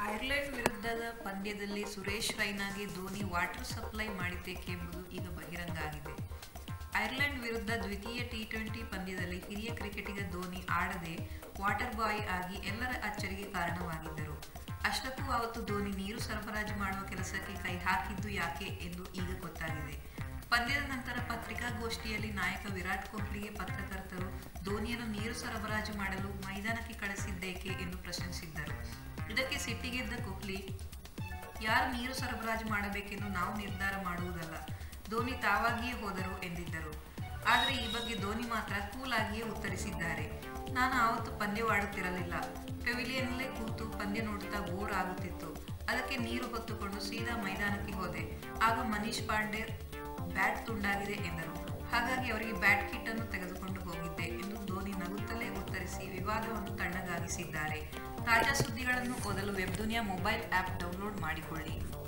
Ireland ವಿರುದ್ಧದ ಪಂದ್ಯದಲ್ಲಿ ಸುರೇಶ್ ರೈನಾಗೆ ಧೋನಿ ವಾಟರ್ ಸಪ್ಲೈ ಮಾಡಿದ್ದೇಕೆ ಎಂಬುದು ಈಗ ಬಹಿರಂಗ ಆಗಿದೆ ಐರ್ಲೆಂಡ್ ವಿರುದ್ಧ ದ್ವಿತೀಯ ಟಿ ಟ್ವೆಂಟಿ ಪಂದ್ಯದಲ್ಲಿ ಹಿರಿಯ ಕ್ರಿಕೆಟಿಗ ಧೋನಿ ಆಡದೆ ವಾಟರ್ ಬಾಯ್ ಆಗಿ ಎಲ್ಲರ ಅಚ್ಚರಿಗೆ ಕಾರಣವಾಗಿದ್ದರು ಅಷ್ಟಕ್ಕೂ ಅವತ್ತು ಧೋನಿ ನೀರು ಸರಬರಾಜು ಮಾಡುವ ಕೆಲಸಕ್ಕೆ ಕೈ ಹಾಕಿದ್ದು ಯಾಕೆ ಎಂದು ಈಗ ಗೊತ್ತಾಗಿದೆ ಪಂದ್ಯದ ನಂತರ ಪತ್ರಿಕಾಗೋಷ್ಠಿಯಲ್ಲಿ ನಾಯಕ ವಿರಾಟ್ ಕೊಹ್ಲಿಗೆ ಪತ್ರಕರ್ತರು ಧೋನಿಯನ್ನು ನೀರು ಸರಬರಾಜು ಮಾಡಲು ಮೈದಾನಕ್ಕೆ ಕಳಿಸಿದ್ದೇಕೆ ಎಂದು ಪ್ರಶ್ನಿಸಿದ್ದರು ಇದಕ್ಕೆ ಸಿಟ್ಟಿಗೆದ್ದ ಕೊಹ್ಲಿ ಯಾರು ನೀರು ಸರಬರಾಜು ಮಾಡಬೇಕೆಂದು ನಾವು ನಿರ್ಧಾರ ಮಾಡುವುದಲ್ಲ ಧೋನಿ ತಾವಾಗಿಯೇ ಹೋದರು ಎಂದಿದ್ದರು ಆದರೆ ಈ ಬಗ್ಗೆ ಧೋನಿ ಮಾತ್ರ ಕೂಲ್ ಆಗಿಯೇ ಉತ್ತರಿಸಿದ್ದಾರೆ ನಾನು ಆವತ್ತು ಪಂದ್ಯವಾಡುತ್ತಿರಲಿಲ್ಲ ಪೆವಿಲಿಯನ್ನಲ್ಲೇ ಕೂತು ಪಂದ್ಯ ನೋಡುತ್ತಾ ಬೋರ್ ಆಗುತ್ತಿತ್ತು ಅದಕ್ಕೆ ನೀರು ಹೊತ್ತುಕೊಂಡು ಸೀದಾ ಮೈದಾನಕ್ಕೆ ಹೋದೆ ಆಗ ಮನೀಶ್ ಪಾಂಡೆ ಬ್ಯಾಟ್ ತುಂಡಾಗಿದೆ ಎಂದರು ಹಾಗಾಗಿ ಅವರಿಗೆ ಬ್ಯಾಟ್ ಕಿಟ್ ಅನ್ನು ತೆಗೆದುಕೊಂಡು ಹೋಗಿದ್ದೆ ಎಂದು ಧೋನಿ ನಗುತ್ತಲೇ ಉತ್ತರಿಸಿ ವಿವಾದವನ್ನು ತಣ್ಣಗಾಗಿಸಿದ್ದಾರೆ ತಾಜಾ ಸುದ್ದಿಗಳನ್ನು ಓದಲು Webdunia mobile app download ಮಾಡಿಕೊಳ್ಳಿ